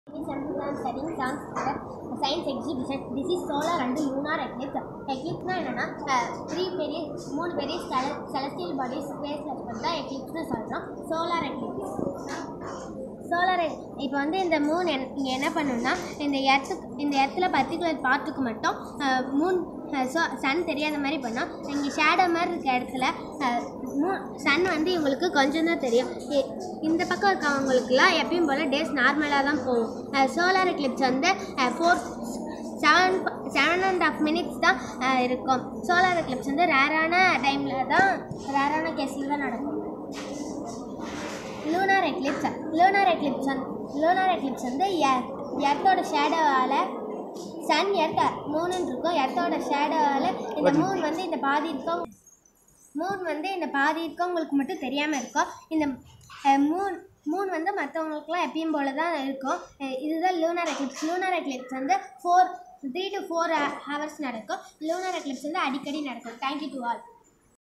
This is I'm studying science science exhibition. This is solar and lunar eclipse. Eclipse என்னன்னா three பெரிய மூணு பெரிய celestial bodies ஸ்பேஸில் இருக்கிறது தான் எக்லிப்ஸ்னு சொல்கிறோம் சோலார் எக்லிப்ஸ் சோலார் இப்போ வந்து இந்த மூன் என் இங்கே என்ன பண்ணுன்னா இந்த எர்த்துக்கு இந்த இடத்துல பர்டிகுலர் பார்ட்டுக்கு மட்டும் மூன் ஸோ சன் தெரியாத மாதிரி பண்ணோம் இங்கே ஷேடோ மாதிரி இருக்க இடத்துல மூ சன் வந்து இவங்களுக்கு கொஞ்சம் தான் தெரியும் இ- இந்த பக்கம் இருக்கவங்களுக்குலாம் எப்பயும் போல் டேஸ் நார்மலாக தான் போகும் சோலார் எக்லிப்ஸ் வந்து four seven seven and half minutes தான் அஹ், இருக்கும் சோலார் எக்லிப்ஸ் வந்து ரேரான டைமில் தான் ரேரான கேஸில் தான் நடக்கும் lunar eclipse lunar eclipse lunar eclipse வந்து எர்த்தோட ஷேடோவால் சன் எர்த்த மூணுன்னு இருக்கும் எர்த்தோட ஷேடோவால் இந்த மூன் வந்து இந்த பாதி இருக்கும் மூன் வந்து இந்த பாதி இருக்கவங்களுக்கு மட்டும் தெரியாமல் இருக்கும் இந்த அஹ், மூன் மூன் வந்து மற்றவங்களுக்குலாம் எப்பயும் போல தான் இருக்கும் அஹ், இதுதான் லூனார் எக்லிப்ஸ் லூனார் எக்லிப்ஸ் வந்து four three to four hours நடக்கும் லூனார் எக்லிப்ஸ் வந்து அடிக்கடி நடக்கும் தேங்க்யூ டு ஆல்